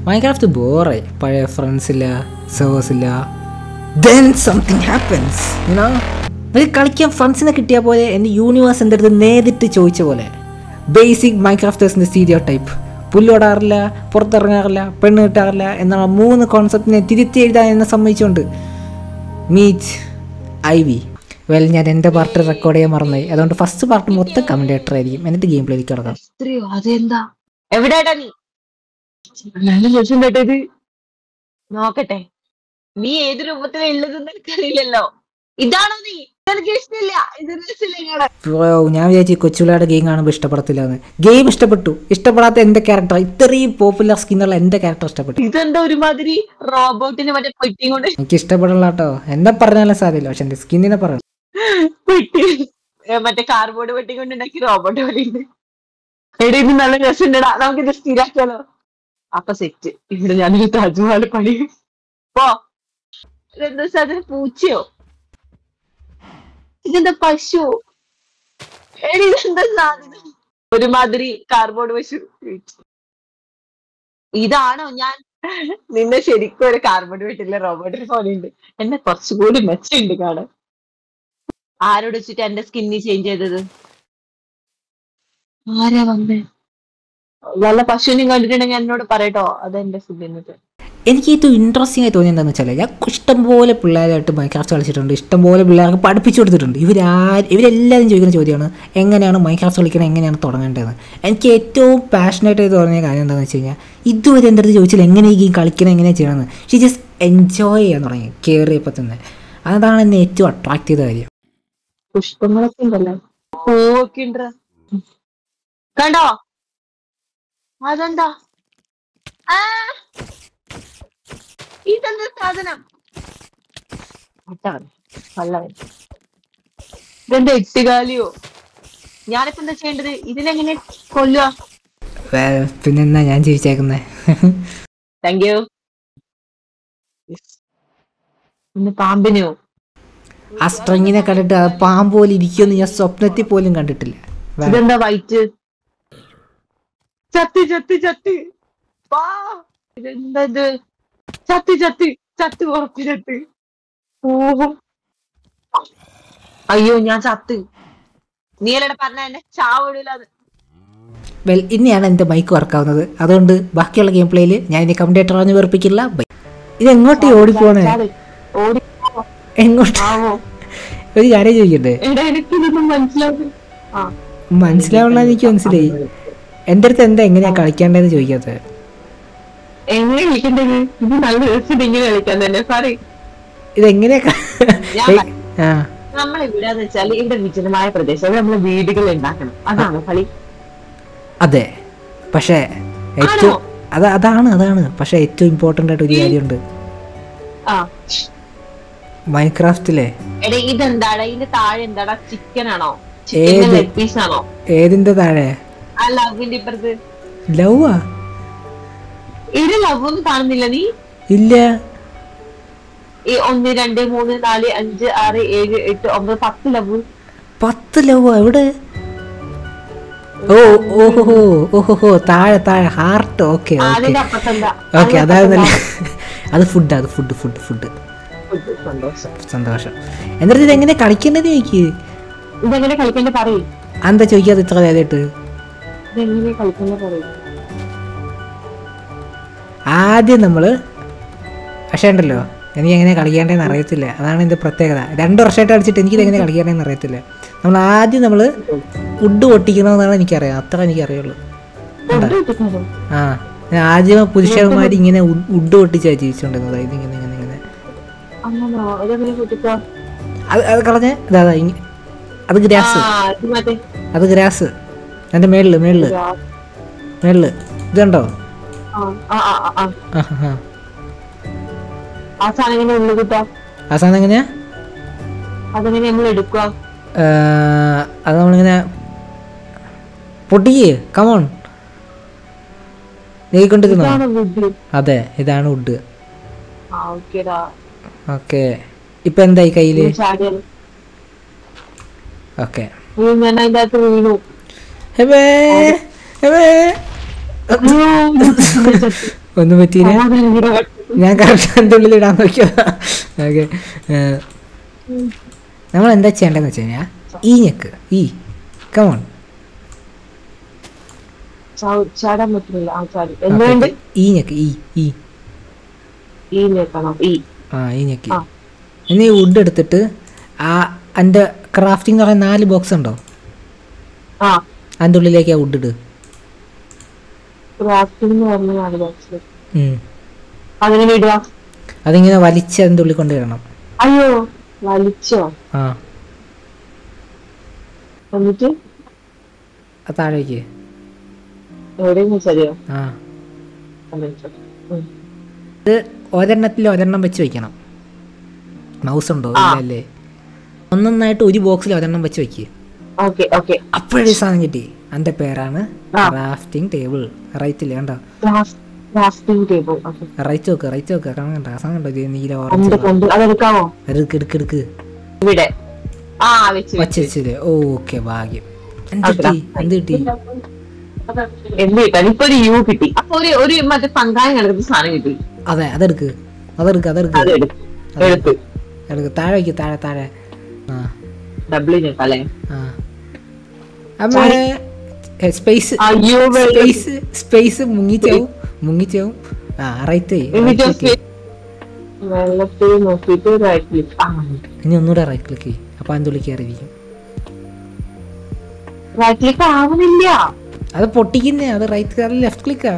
Minecraft ബോറായി പഴയ friends ഇല്ല servers ഇല്ല ദെൻ സംതിങ് ഹാപ്പൻസ് യുനോ എനിക്ക് കളിക്കാൻ ഫ്രണ്ട്സിനെ കിട്ടിയ പോലെ എൻ്റെ യൂണിവേഴ്സ് എൻ്റെ അടുത്ത് നേരിട്ട് ചോദിച്ച പോലെ ബേസിക് മൈൻക്രാഫ്റ്റേഴ്സിൻ്റെ സ്റ്റീരിയോ ടൈപ്പ് പുല്ലോടാറില്ല പുറത്തിറങ്ങാറില്ല പെണ്ണ് കിട്ടാറില്ല എന്നുള്ള മൂന്ന് കോൺസെപ്റ്റിനെ തിരുത്തി എഴുതാൻ എന്നെ സമ്മതിച്ചുകൊണ്ട് മീറ്റ് ഐ വി വെൽ ഞാൻ എൻ്റെ പാർട്ട് റെക്കോർഡ് ചെയ്യാൻ മറന്നായി അതുകൊണ്ട് ഫസ്റ്റ് പാർട്ട് മൊത്തം കമൻറ്റേറ്റർ ആയിരിക്കും എന്നിട്ട് ഗെയിം പ്ലേക്ക് കിടക്കാം സ്ത്രീയോ അതെന്താ എവിടെയാടാ നീ നല്ല രസം കേട്ടോ ഇത് നോക്കട്ടെ നീ ഏത് രൂപത്തിലാ ഉള്ളതെന്ന് എനിക്കറിയില്ലല്ലോ ഇതാണോ നീ എനിക്ക് ഇഷ്ടമില്ല ഇത് രസമില്ല കാണാൻ ബ്രോ, ഞാൻ വിചാരിച്ചു കൊച്ചുപിള്ളയുടെ ഗെയിം കാണുമ്പോൾ ഇഷ്ടപ്പെടത്തില്ല എന്ന് ഗെയിം ഇഷ്ടപ്പെട്ടു ഇഷ്ടപ്പെടാത്ത എൻ്റെ ക്യാരക്ടർ ഇത്രയും പോപ്പുലർ സ്കിന്നുള്ള എൻ്റെ ക്യാരക്ടർ ഇഷ്ടപ്പെട്ടു ഇതെന്താ ഒരുമാതിരി റോബോട്ടിന് മറ്റേ പെട്ടിയും കൊണ്ട് എനിക്ക് ഇഷ്ടപ്പെടില്ല കേട്ടോ എന്നെ പറഞ്ഞാലും സാധ്യല്ല പക്ഷെ എൻ്റെ സ്കിന്നിനെ പറയണം പെട്ടി ഏ, മറ്റേ കാർബോർഡ് പെട്ടി കൊണ്ട് ഉണ്ടാക്കി റോബോട്ട് പോലെ ഉണ്ട് എടാ ഇത് നല്ല രസമുണ്ടടാ നമുക്ക് ഇത് സ്ഥിരാക്കിയാലോ അപ്പൊ സെറ്റ് ഇവിടെ ഞാനൊരു താജ്മഹൽ പണി പോ ഇതെന്താ സാധനം പൂച്ചയോ ഇതെന്താ പശു എടി ഇതെന്താ സാധനം ഒരുമാതിരി കാർബോർഡ് പശു ഇതാണോ ഞാൻ നിന്നെ ശരിക്കും ഒരു കാർബോർഡ് വീട്ടിലെ റോബോട്ടിനെ പോലെ ഉണ്ട് എന്നെ കുറച്ചുകൂടി മെച്ചുണ്ട് കാണാൻ ആരോട് വെച്ചിട്ട് എന്റെ സ്കിന്നി ചേഞ്ച് ചെയ്തത് ആരാ വന്നേ വല്ല പശുവിനെയും കണ്ടിട്ടുണ്ടെങ്കിൽ എന്നോട് പറയട്ടോ അതെന്റെ ഫുഡിന്നത് എനിക്ക് ഏറ്റവും ഇൻട്രസ്റ്റിംഗ് ആയി തോന്നിയത് എന്താണെന്ന് വെച്ചാൽ ഞാൻ ഇഷ്ടംപോലെ പിള്ളേരായിട്ട് മൈക്രാഫ്റ്റ് കളിച്ചിട്ടുണ്ട് ഇഷ്ടംപോലെ പിള്ളേർക്ക് പഠിപ്പിച്ചു കൊടുത്തിട്ടുണ്ട് ഇവരാ ഇവരെല്ലാവരും ചോദിക്കുന്ന ചോദ്യമാണ് എങ്ങനെയാണ് മൈക്രാഫ്റ്റ് കളിക്കണം എങ്ങനെയാണ് തുടങ്ങേണ്ടത് എനിക്ക് ഏറ്റവും പാഷനേറ്റ് ആയി തോന്നിയ കാര്യം എന്താണെന്ന് വെച്ച് കഴിഞ്ഞാൽ ഇതുവരെ എൻ്റെ അടുത്ത് ചോദിച്ചാൽ എങ്ങനെ ഈ ഗെയിം കളിക്കണം എങ്ങനെ ചെയ്യണമെന്ന് ഷീ ജസ്റ്റ് എൻജോയ് ചെയ്യാൻ തുടങ്ങി കയറിയപ്പോൾ തന്നെ അതാണ് എന്നെ ഏറ്റവും അട്രാക്ട് ചെയ്ത കാര്യം പുഷ്പങ്ങളൊക്കെ ഉണ്ടല്ലോ പൂവൊക്കെ ഉണ്ട് കണ്ടോ അതെന്താ ആ ഇതെന്താ സാധനം അതാണ് വല്ലവൻ ഇതെന്താ എട്ടുകാലിയോ ഞാനിപ്പോ എന്താ ചെയ്യേണ്ടത് ഇതിനെങ്ങനെ കൊല്ലുക വേ- പിന്നെന്നാ ഞാൻ ജീവിച്ചേക്കുന്നത് താങ്ക് യു ഇന്ന് പാമ്പിനെയോ ആ സ്ട്രിങ്ങിനെ കണ്ടിട്ട് അത് പാമ്പ് പോലെ ഇരിക്കുമെന്ന് ഞാൻ സ്വപ്നത്തിൽ പോലും കണ്ടിട്ടില്ല വേ- ഇതെന്താ വൈറ്റ് ചത്തി ചത്തി ചത്തി പാ ഇതെന്താ ഇത് ചത്തി ചത്തി ചത്ത് ഉറപ്പ് ചത്ത് ഓഹോ അയ്യോ ഞാൻ ചത്ത് നീ അല്ലടെ പറഞ്ഞ എന്നെ ചാവിടില്ലാന്ന് വെൽ ഇനിയാണ് എൻ്റെ ബൈക്ക് വർക്കാവുന്നത് അതുകൊണ്ട് ബാക്കിയുള്ള ഗെയിം പ്ലേയിൽ ഞാൻ ഇനി കമൻറ്റേറ്റർ പറഞ്ഞ് വെറുപ്പിക്കില്ല ബൈ ഇത് എങ്ങോട്ട് ഓടിപ്പോണേ ഓടി എങ്ങോട്ട് ആവോ ഒരു കാര്യം ചോദിക്കട്ടെ എടാ എനിക്ക് ഇതൊന്നും മനസ്സിലാവും ആ മനസ്സിലാവുള്ള എനിക്ക് മനസ്സിലായി എൻ്റെ അടുത്ത് എന്താ എങ്ങനെയാ കളിക്കേണ്ടതെന്ന് ചോദിക്കാത്തത് എങ്ങനെ കളിക്കണ്ടത് ഇത് നല്ല രസം ഇങ്ങനെ കളിക്കാൻ തന്നെ സാറി ഇതെങ്ങനെയാ ക- ഞാൻ ഏയ്, ആ നമ്മൾ ഇവിടെന്ന് വെച്ചാൽ ഇവിടെ വിജനമായ പ്രദേശം ഇവിടെ നമ്മൾ വീടുകൾ ഉണ്ടാക്കണം അതാണ് കളി അതെ പക്ഷേ ഏറ്റവും അത് അതാണ് അതാണ് പക്ഷേ ഏറ്റവും ഇമ്പോർട്ടൻ്റ് ആയിട്ട് ഒരു കാര്യമുണ്ട് ആ മൈൻക്രാഫ്റ്റിലെ എടാ ഇതെന്താടാ ഇതിന്റെ താഴെ എന്താടാ ചിക്കൻ ആണോ ഏത്? ചിക്കൻ ലെഗ് പീസ് ആണോ ഏതിൻ്റെ താഴെ ആ ലവിന്റെ ഇപ്പുറത്ത് ലവാ ഇവിടെ ലവ് ഒന്നും കാണുന്നില്ല നീ ഇല്ല ഈ ഒന്ന് രണ്ട് മൂന്ന് നാല് അഞ്ച് ആറ് ഏഴ് എട്ട് ഒമ്പത് പത്ത് ലവ് പത്ത് ലവ് എവിടെ ഓ ഓഹോ ഓഹോ താഴെ താഴെ ഹാർട്ട് ഓക്കെ ഓക്കെ അതിന്റെ അപ്പുറത്തെന്താ ഓക്കെ അതായിരുന്നല്ലേ അത് ഫുഡ് അത് ഫുഡ് ഫുഡ് ഫുഡ് ഫുഡ് സന്തോഷം സന്തോഷം എന്നിട്ട് ഇത് എങ്ങനെ കളിക്കേണ്ടത് ചോദിക്ക് ഇതെങ്ങനെ കളിക്കണ്ട പറയും എന്താ ചോദിക്കാതെ ഇത്ര നേരമായിട്ട് ഇതെങ്ങനെ കളിക്കണ്ട പറയും ആദ്യം നമ്മൾ പക്ഷേ ഉണ്ടല്ലോ എനിക്ക് എങ്ങനെ കളിക്കേണ്ടതെന്ന് അറിയത്തില്ല അതാണ് എൻ്റെ പ്രത്യേകത രണ്ട് വർഷമായിട്ട് കളിച്ചിട്ട് എനിക്കിത് എങ്ങനെ കളിക്കേണ്ടതെന്ന് അറിയത്തില്ല നമ്മൾ ആദ്യം നമ്മൾ വുഡ് പൊട്ടിക്കണമെന്നാണ് എനിക്കറിയാം അത്ര എനിക്കറിയുള്ളൂ ഫുഡ് കിട്ടുന്നതോ ആ ഞാൻ ആദ്യം പുരുഷന്മാർ ഇങ്ങനെ വുഡ് പൊട്ടിച്ചാണ് ജീവിച്ചുകൊണ്ടിരുന്നത് ഇത് ഇങ്ങനെ ഇങ്ങനെ ഇങ്ങനെ അങ്ങനോ ഇതെങ്ങനെ കൂട്ടിക്കോ അത് അത് കളഞ്ഞ ഇതാ അതാ ഇങ്ങ- അത് ഗ്രാസ് ആ ഇത് മറ്റേ അത് ഗ്രാസ് എൻ്റെ മേളില് മേളില് മേളില് ഇത് കണ്ടോ ആ ആ ആ ആ, ആ ആ ആ, ആ ആ സാധനം എങ്ങനെ ഉള്ളു കിട്ടാ ആ സാധനം എങ്ങനെയാ അതെങ്ങനെ നമ്മൾ എടുക്കുക ആ, അത് നമ്മളിങ്ങനെ പൊട്ടിക്ക് കമോൺ നീക്കൊണ്ടിരുന്നോ ഇതാണ് വുഡ് അതെ ഇതാണ് വുഡ് ആ ഓക്കേടാ ഓക്കെ ഇപ്പൊ എന്തായി കയ്യില് ചാടിയാൽ ഓക്കെ അയ്യോ ഞാൻ അതിന്റെ അകത്ത് വീണു ഹെബേ ഹെബേ അയ്യോ, ചത്തു. ഒന്നും പറ്റിയില്ല സമാധാനം ഇവിടെ വെട്ടു. ഞാൻ കറക്റ്റ് അതിൻ്റെ ഉള്ളിൽ ഇടാൻ നോക്കിയോ ഓക്കെ നമ്മൾ എന്താ ചെയ്യേണ്ടതെന്ന് വെച്ച് കഴിഞ്ഞാൽ ഈ ഞെക്ക് ഈ കമോൺ ചാ- ചാടാൻ പറ്റുന്നില്ല ആ ചാടി എന്തുകൊണ്ട് ഈ ഞെക്ക് ഈ ഈ ഈ നേക്കണം ഈ ആ ഈ ഞെക്ക് ആ. ഇനി ഈ വുഡ് എടുത്തിട്ട് ആ എൻ്റെ ക്രാഫ്റ്റിംഗ് എന്ന് പറയുന്ന നാല് ബോക്സ് ഉണ്ടോ ആ അതിൻ്റെ ഉള്ളിലേക്ക് ആ വുഡ് ഇട് ക്രാഫ്റ്റിംഗ് എന്ന് പറഞ്ഞ നാല് ബോക്സ് ഉം. അതിന് വിടുക അതിങ്ങനെ വലിച്ച് അതിൻ്റെ ഉള്ളിൽ കൊണ്ടുവരണം അയ്യോ വലിച്ചോ ആ എന്നിട്ട് അത് താഴേക്ക് എവിടെയും വെച്ചറിയോ ആ ഇത് ഒരെണ്ണത്തിൽ ഒരെണ്ണം വെച്ച് വെക്കണം മൗസ് ഉണ്ടോ ആ. ഇല്ല അല്ലേ ഒന്നൊന്നായിട്ട് ഒരു ബോക്സിൽ ഒരെണ്ണം വെച്ച് വെക്കുക ഓക്കെ ഓക്കെ അപ്പോഴേ സാധനം കിട്ടി എൻ്റെ പേരാണ് ആ. ക്രാഫ്റ്റിംഗ് ടേബിൾ റൈറ്റിൽ കണ്ടോ ക്രാഫ്റ്റിംഗ് ടേബിൾ ഓക്കെ റൈറ്റ് നോക്ക് റൈറ്റ് നോക്ക് കാണാൻ കണ്ടോ ആ സാധനം കണ്ടോ ഇത് നീല കണ്ട് ഓറഞ്ച് കണ്ട് അതെടുക്കാമോ എടുക്ക് എടുക്ക് എടുക്ക് ഇവിടെ ആ വെച്ച് വച്ച് വെച്ചില്ലേ ഓക്കെ ഭാഗ്യം എന്ത് കിട്ടി എന്ത് കിട്ടി എന്ത് കിട്ടാൻ ഇപ്പൊ ഒരു യു കിട്ടി അപ്പൊ ഒരു ഒരു മറ്റേ പങ്കായം കിടക്കുന്ന സാധനം കിട്ടി അതെ അതെടുക്ക് അതെടുക്ക് അതെടുക്ക് അത് എടുത്ത് എടുത്ത് എടുക്ക് താഴെ വയ്ക്ക് താഴെ താഴെ ആ ഡബ്ല്യു അല്ലേ ആ അമ്മ സ്പേസ് അയ്യോ സ്പേസ് സ്പേസ് മുങ്ങിച്ചാവും മുങ്ങിച്ചാവും ആ റൈറ്റ് വെള്ളത്തിൽ നോക്കിയിട്ട് റൈറ്റ് ക്ലിക്ക് ആ ഇനി ഒന്നുകൂടെ റൈറ്റ് ക്ലിക്ക് ചെയ്യും അപ്പൊ അതിൻ്റെ ഉള്ളിൽ കയറിയിരിക്കും റൈറ്റ് ക്ലിക്ക് ആവുന്നില്ല അത് പൊട്ടിക്കുന്നേ അത് റൈറ്റ് കയറി ലെഫ്റ്റ് ക്ലിക്കാ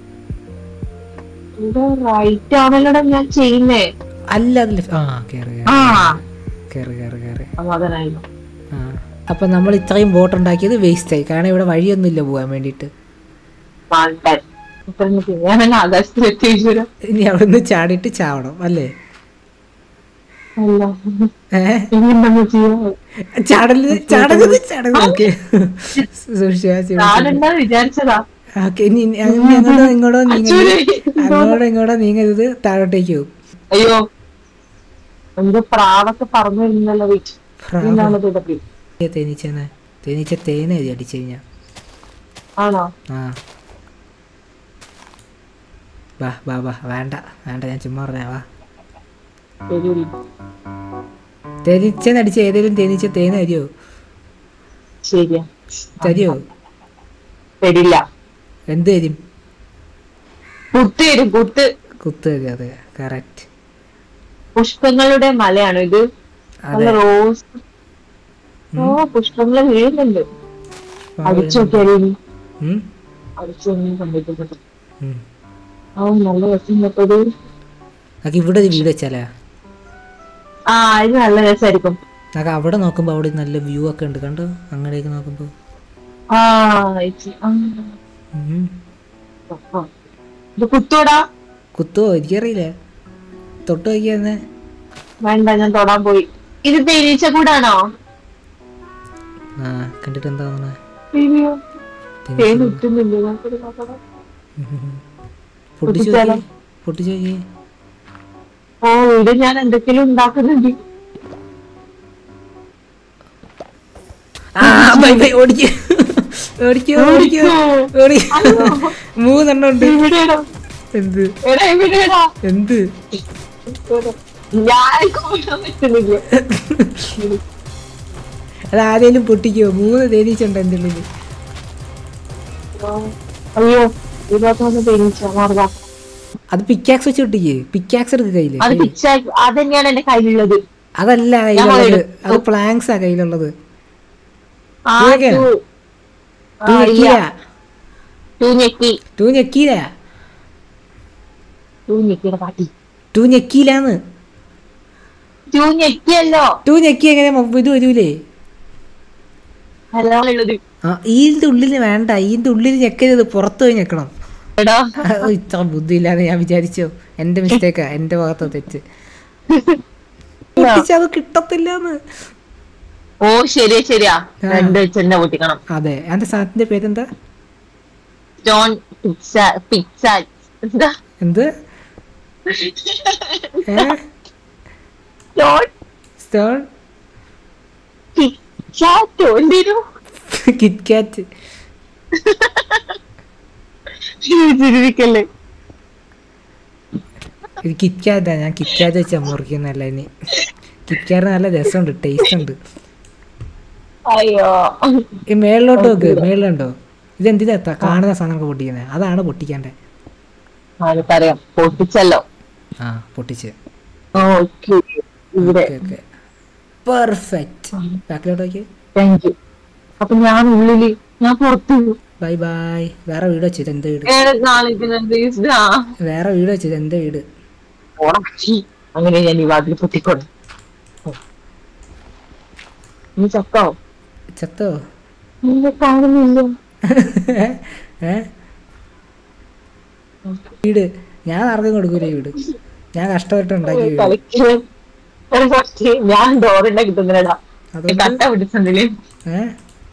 ഇത് റൈറ്റ് ആണല്ലോടാ ഞാൻ ചെയ്യുന്നേ അല്ല അത് ലെഫ്റ്റ് ആ കയറി ആ കയറി കയറി കയറി സമാധാനായി ആ അപ്പൊ നമ്മൾ ഇത്രയും ബോട്ട് ഉണ്ടാക്കിയത് വേസ്റ്റ് ആയി കാരണം ഇവിടെ വഴിയൊന്നുമില്ല പോകാൻ വേണ്ടിയിട്ട് മാണ്ടാൻ ഇപ്പൊ ഞാൻ തന്നെ ആകാശത്തിൽ എത്തിച്ചു ഇനി അവിടുന്ന് ചാടിയിട്ട് ചാവണം അല്ലേ അല്ല ഏഹ് എങ്ങനെ ചെയ്യാ ചാടല് ചാടരുത് ചാടരുത് ഓക്കെ സൂക്ഷിച്ചു ഞാനെന്താ വിചാരിച്ചതാ ഓക്കെ ഇനി ഇനി അങ്ങ് അങ്ങോട്ടോ ഇങ്ങോട്ടോ നീങ്ങരുത് അച്ചൂരെ. അങ്ങോട്ടോ ഇങ്ങോട്ടോ നീങ്ങരുത് താഴോട്ടേക്ക് പോകും അയ്യോ എന്റെ പ്രാവൊക്കെ പറഞ്ഞു വരുന്നല്ലോ വീട്ടിൽ എന്താണ് തുടപ്പി തേനീച്ചനെ തേനീച്ച തേന അടിച്ചു കഴിഞ്ഞാ ആണോ ആ വാ വാ വാ വേണ്ട വേണ്ട ഞാൻ ചുമ്മാ പറഞ്ഞാ വാ ശരി തേനീച്ചനെ അടിച്ച ഏതെങ്കിലും തേനീച്ച തേന തരുമോ ശരിയാ തരുമോ തരില്ല എന്ത് തരും പുട്ട് തരും പുട്ട് കുത്ത് തരും അതെ കറക്റ്റ് പുഷ്പങ്ങളുടെ മലയാണോ ഇത് നല്ല അതെ റോസ് ഓ പുഷ്പങ്ങൾ വീഴുന്നുണ്ട് അടിച്ചു നോക്കിയാലേ ഇനി ഉം, അടിച്ചു നോക്കി സംഭവിക്കുന്നത് ഉം. ഓ നല്ല രസമുണ്ടത് നമുക്ക് ഇവിടെ ഒരു വീട് വെച്ചാലാ ആ ഇത് നല്ല രസമായിരിക്കും നമുക്ക് അവിടെ നോക്കുമ്പോൾ അവിടെ നല്ല വ്യൂ ഒക്കെ ഉണ്ട് കണ്ടോ അങ്ങനെയൊക്കെ നോക്കുമ്പോൾ ആ ഇത് ആ, ഉം. ആ. ഇത് കുത്തൂടാ കുത്തുവോ എനിക്കറിയില്ല തൊട്ട് നോക്കിയാന്നെ വേണ്ട ഞാൻ തൊടാൻ പോയി ഇത് തേനീച്ച കൂടാണോ ആ കണ്ടിട്ട് എന്താ തോന്നുന്നത് അയ്യോ തേൻ കിട്ടുന്നില്ല ഞങ്ങൾക്കൊരു നോക്കണം. പൊട്ടിച്ചു പൊട്ടിച്ചാലോ? നോക്കി പൊട്ടിച്ചു നോക്കി ഓ ഇത് ഞാൻ എന്തൊക്കെയും ഉണ്ടാക്കുന്നുണ്ട് ആ ബൈ ബൈ ഓടിക്കോ ഓടിക്കോ ഓടിക്കോ ഓടി മൂന്നെണ്ണം ഉണ്ട് ഇവിടെയാണോ എന്ത് എടാ ഇവിടെയാണോ എന്ത് ഞാൻ കൊല്ലാൻ പറ്റുന്നില്ല അത് ആരേലും പൊട്ടിക്കോ മൂന്ന് തേനീച്ചുണ്ട് എൻ്റെ ഉള്ളിൽ അയ്യോ ഇതിനകത്ത് വന്ന് തേനീച്ച മാറുക അത് പിക്കാക്സ് വെച്ച് പൊട്ടിക്കേ പിക്കാക്സ് എടുക്ക് കയ്യില് അത് പിച്ച അത് തന്നെയാണ് എന്റെ കയ്യിലുള്ളത് അതല്ല ഞാൻ കയ്യിലുള്ളത് എടുത്തു. അത് പ്ലാങ്സ് ആ കയ്യിലുള്ളത് ആ ഇതൊക്കെ? ടു ടൂ ഞെക്കില ടു ഞെക്കി ടൂ ഞെക്കില ടു ഞെക്കിയുടെ പാട്ടി ടൂ ഞെക്കിയിലാന്ന് ടു ഞെക്കിയല്ലോ ടൂ ഞെക്കി എങ്ങനെ മൊ- ഇത് വരൂലേ അല്ലാണുള്ളത് ആ ഇതിന്റെ ഉള്ളിൽ വേണ്ട ഇതിന്റെ ഉള്ളിൽ ഞെക്കരുത് പുറത്ത് പോയി ഞെക്കണം എടാ അത് ഇത്ര ബുദ്ധിയില്ലാന്ന് ഞാൻ വിചാരിച്ചോ എന്റെ മിസ്റ്റേക്കാ എന്റെ ഭാഗത്ത് തെറ്റ് പൊട്ടിച്ചാ അത് കിട്ടത്തില്ലാന്ന് ഓ ശരിയാ ശരിയാ ആ. രണ്ട് വെച്ചെന്നെ പൊട്ടിക്കണം അതെ എന്റെ സാധനത്തിന്റെ പേരെന്താ സ്റ്റോൺ പിക്സ പിക്സ എന്താ എന്ത് ഏ സ്റ്റോൺ സ്റ്റോൺ പിക്സാറ്റോ എന്തേനു കിറ്റ്കാറ്റ് ചിരിക്കല്ലേ ഇത് കിറ്റ്കാറ്റാ ഞാൻ കിറ്റ്കാറ്റ് വെച്ചാ മുറിക്കുന്നല്ല ഇനി കിറ്റ്കാറ്റ് നല്ല രസമുണ്ട് ടേസ്റ്റ് ഉണ്ട് അയ്യോ ഈ മേളിലോട്ട് നോക്ക് മേളിലുണ്ടോ ഇതെന്തിനാ ത- കാണുന്ന സാധനങ്ങൾ പൊട്ടിക്കുന്നത് അതാണ് പൊട്ടിക്കേണ്ടത് ആൾക്കറിയാം പൊട്ടിച്ചല്ലോ ആ പൊട്ടിച്ച് ഓക്കെ ഇവിടെ ഓക്കെ ഓക്കെ പെർഫെക്റ്റ് ബാക്കിലോട്ട് നോക്കി താങ്ക് യു അപ്പൊ ഞാൻ ഉള്ളില് ഞാൻ പുറത്ത് ബൈ ബൈ വേറെ വീട് വെച്ചത് എന്ത് വീട് ഏടെ കാണിക്കുന്നുണ്ട് ഇതാ. വേറെ വീട് വെച്ചത് എന്ത് വീട് ഉണക്കി. അങ്ങനെ ഞാൻ ഈ വാതിൽ പൊട്ടിക്കൊടു നീ ചത്തോ ചത്തോ നിന്നെ കാണുന്നില്ല ഏ വീട് ഞാൻ ആർക്കും കൊടുക്കൂല ഈ വീട് ഞാൻ കഷ്ടപ്പെട്ട് ഉണ്ടാക്കിയ വീട് കളിക്കാൻ ഒരു ഫസ്റ്റ് ഞാൻ ഡോറിന്റെ കിട്ടുന്നില്ലടാ അതുകൊണ്ട് കട്ട പിടിച്ചതില് ഏ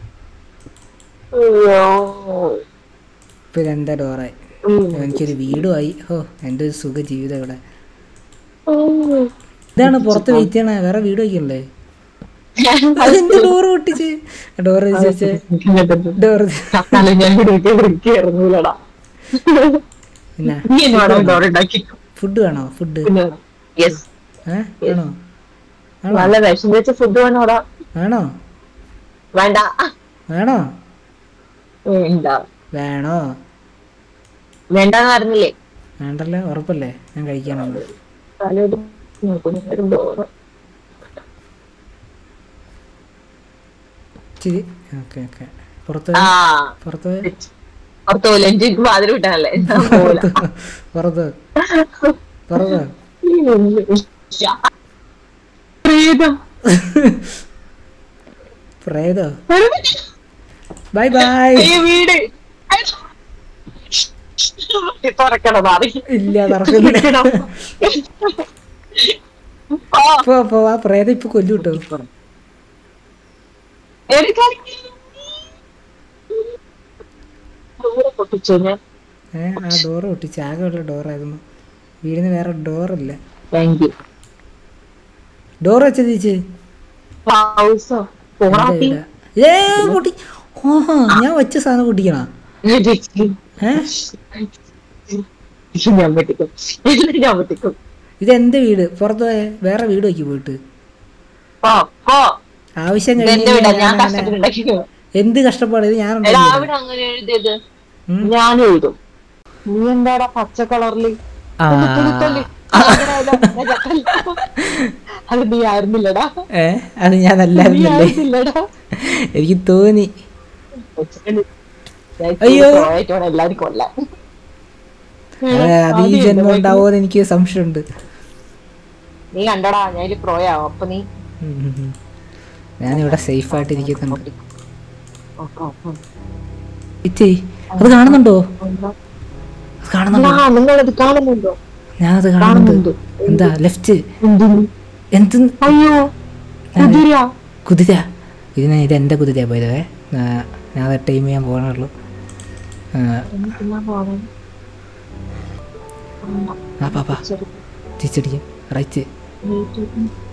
അയ്യോ ഇപ്പൊ എന്താ ഡോറായി ഉം. എനിക്കൊരു വീടുമായി ഓ എൻ്റെ ഒരു സുഖ ജീവിതം ഇവിടെ ഉം. ഇതാണ് പുറത്ത് വെയിറ്റ് ചെയ്യണ വേറെ വീട് വയ്ക്കണല്ലേ അതെന്ത് ഡോറ് പൊട്ടിച്ച് ഡോറ് വെച്ച് ഡോറ് ചത്താലും ഞാൻ വീട്ടിൽ വൃത്തി ഇറങ്ങൂലടാ പിന്നെ നീ എന്നോട് ഡോർ ഉണ്ടാക്കി ഫുഡ് വേണോ ഫുഡ് യെസ് ഏ വേണോ വേണോ നല്ല വിഷം വെച്ച ഫുഡ് വേണോടാ വേണോ വേണ്ട വേണോ വേണ്ട വേണോ വേണ്ടെന്ന് പറഞ്ഞില്ലേ വേണ്ടല്ലോ ഉറപ്പല്ലേ ഞാൻ കഴിക്കാനുണ്ട് തലയോട് നോക്കുന്നു ഒരു ഡോറ് ഇച്ചിരി ഓക്കെ ഓക്കെ പുറത്ത് ആ പുറത്ത് പുറത്ത് പോലെ എനിക്ക് വാതിൽ വിട്ടാണല്ലേ ഞാൻ പോവില്ല. പുറത്ത് പുറത്ത് പ്രേതം. പ്രേതോ ബൈ ബൈ ഈ വീട് തുറക്കണം മാറി ഇല്ല തുറക്കുന്നില്ല പോ പോ ആ പ്രേതം ഇപ്പൊ കൊല്ലു കിട്ടോ പൊട്ടിച്ചു ഞാൻ ഏ ആ ഡോറ് പൊട്ടിച്ച് ആകെ ഉള്ള ഡോറായിരുന്നു വീടിന് വേറെ ഡോറില്ല താങ്ക് യു ഡോർ വെച്ചത് ചേച്ചി ഹൗസോ എന്താ പോറാത്തി ഇവിടെ? ഏ പൊട്ടി ഓഹോ ഞാൻ വെച്ച സാധനം പൊട്ടിക്കണ ഏ ഞാൻ പറ്റിക്കും എല്ലാം ഞാൻ പറ്റിക്കും ഇതെന്ത് വീട് പുറത്ത് പോയ വേറെ വീട് വെക്കി പോയിട്ട് പോ പോ ആവശ്യം ഇതെന്റെ വീടാ ഞാൻ കഴിഞ്ഞാൽ കഷ്ടപ്പെട്ടുണ്ടാക്കിയത് എന്ത് കഷ്ടപ്പാട് ഇത് ഞാൻ എടാ അവിടെ അങ്ങനെ എഴുതിയത് ഉം. ഞാൻ എഴുതും നീ എന്താടാ പച്ച കളറില് ആ അത് നീ ആയിരുന്നില്ലടാ ഏ അത് ഞാൻ നീ അല്ലായിരുന്നല്ലേ ആയിരുന്നില്ലടാ എനിക്ക് തോന്നി അയ്യോ അയ്യോ. എല്ലാരും കൊല്ലാൻ അത് അത് ഈ ജന്മം ഉണ്ടാവുമെന്ന് എനിക്ക് സംശയമുണ്ട് നീ കണ്ടടാ ഞാൻ ഇതില് പ്രോയാവും അപ്പൊ നീ ഉം, ഉം, ഉം. ഞാനിവിടെ സേഫ് ആയിട്ട് ഇരിക്കുന്നുണ്ട് ഇച്ചി അത് കാണുന്നുണ്ടോ അത് കാണുന്നുണ്ടോ നിങ്ങളത് കാണുന്നുണ്ടോ ഞാനത് കാണുന്നുണ്ട് എന്താ ലെഫ്റ്റ് എന്തിന്? എന്ത് അയ്യോ കുതിര കുതിര ഇതിന് ഇത് എൻ്റെ കുതിരയാ പോയതേ ഞാൻ അത് ടൈം ചെയ്യാൻ പോകണുള്ളൂ ആ പാപ്പാ തിരിച്ചടിക്കും റൈറ്റ്